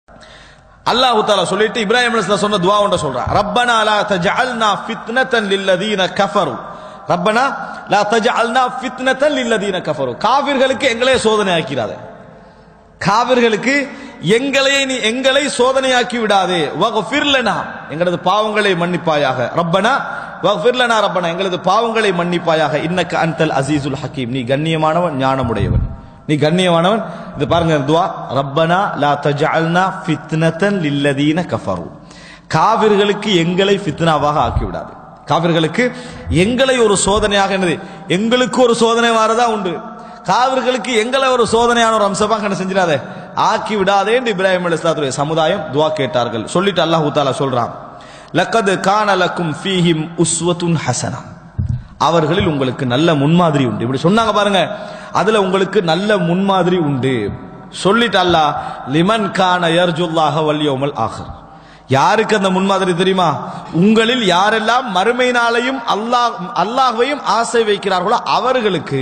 அல்லாஹ் தாலா சொல்லிட்டு இப்ராஹிம் அலைஹிஸ்ஸலாம் சொன்ன துவா ஒன்று சொல்றான் ரப்பனா லா தஜஅல்னா ஃபித்னத்தன் லில்லதீன கஃபரு ரப்பனா லா தஜஅல்னா ஃபித்னத்தன் லில்லதீன கஃபரு காபிர்களுக்கு எங்களே சோதனை ஆக்கிறாதே காவிர்களுக்கு எங்களை நீ எங்களை சோதனையாக்கி விடாதே வக்ஃபிர் லனா எங்களது பாவங்களை மன்னிப்பாயாக ரப்பனா வக்ஃபிர் லனா ரப்பனா எங்களது பாவங்களை மன்னிப்பாயாக இன்னக்க அன்தல் அசீசுல் ஹக்கீம் நீ கண்ணியமானவன் ஞானமுடையவன் நீ கண்ணியமானவன் இது பாருங்க இந்த துவா ரப்பனா லா தஜஅல்னா ஃபித்னத்தன் லில்லதீன கஃபரு காவிர்களுக்கு எங்களை ஃபித்னாவாக ஆக்கி விடாது காவிர்களுக்கு எங்களை ஒரு சோதனையாக என்னது எங்களுக்கு ஒரு சோதனை வாரதா உண்டு காவிர்களுக்கு எங்களை ஒரு சோதனையான ஒரு அம்சமாக என்ன செஞ்சிடாதே ஆக்கி விடாதே என்று இப்ராஹிம் அலிஸ்லாத்துடைய சமுதாயம் துவா கேட்டார்கள் சொல்லிட்டு அல்லாஹு தாலா சொல்றான் லக்கது கானலக்கும் ஃபீஹிம் உஸ்வத்துன் ஹசனா அவர்களில் உங்களுக்கு நல்ல முன்மாதிரி உண்டு இப்படி சொன்னாங்க பாருங்க அதுல உங்களுக்கு நல்ல முன்மாதிரி உண்டு சொல்லிட்டு அல்லாஹ் லிமன் கான யர்ஜுல்லாஹ வல்யோமல் ஆகர் யாருக்கு அந்த முன்மாதிரி தெரியுமா உங்களில் யாரெல்லாம் மறுமை நாளையும் அல்லாஹ் அல்லாஹ்வையும் ஆசை வைக்கிறார்களோ அவர்களுக்கு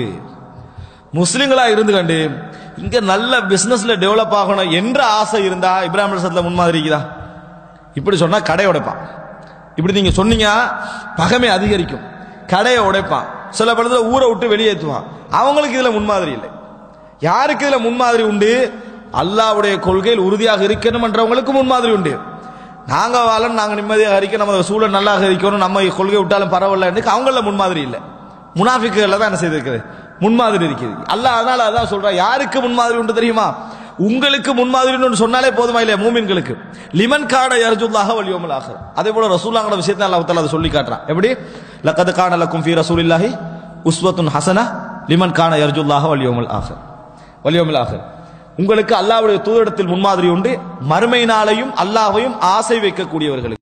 முஸ்லிம்களா இருந்து கண்டு இங்க நல்ல பிசினஸ்ல டெவலப் ஆகணும் என்ற ஆசை இருந்தா இப்ராஹிம் அலிசத்துல முன்மாதிரி இருக்குதா இப்படி சொன்னா கடை உடைப்பான் இப்படி நீங்க சொன்னீங்க பகமை அதிகரிக்கும் கடையை உடைப்பான் சில படத்துல ஊரை விட்டு வெளியேற்றுவான் அவங்களுக்கு இதுல முன்மாதிரி இல்லை யாருக்கு இதுல முன்மாதிரி உண்டு அல்லாவுடைய கொள்கையில் உறுதியாக இருக்கணும்ன்றவங்களுக்கு முன்மாதிரி உண்டு நாங்க வாழணும் நாங்க நிம்மதியாக இருக்க நம்ம சூழல் நல்லா இருக்கணும் நம்ம கொள்கை விட்டாலும் பரவாயில்ல அவங்கள முன்மாதிரி இல்லை முனாஃபிக்குகள்ல தான் என்ன செய்திருக்குது முன்மாதிரி இருக்குது அல்லாஹ் அதனால அதான் சொல்றான் யாருக்கு முன்மாதிரி உண்டு தெரியுமா உங்களுக்கு முன்மாதிரி சொன்னாலே போதுமா இல்லையா மூமின்களுக்கு லிமன் காட யர்ஜுல்லாஹ வலியோமல் ஆகர் அதே போல ரசூலாங்கிற விஷயத்தை அல்லாஹ் தஆலா அதை சொல்லி காட்டுறான் எப்படி லக்கது கான லக்கும் ஃபீ ரசூலில்லாஹி உஸ்வத்துன் ஹசனா லிமன் கான யர்ஜுல்லாஹ வலியோமல் ஆகர் வலியோமல் ஆகர் உங்களுக்கு அல்லாஹ்வுடைய தூதரிடத்தில் முன்மாதிரி உண்டு மறுமை நாளையும் அல்லாஹ்வையும் ஆசை வைக்கக்கூடியவர்களுக்கு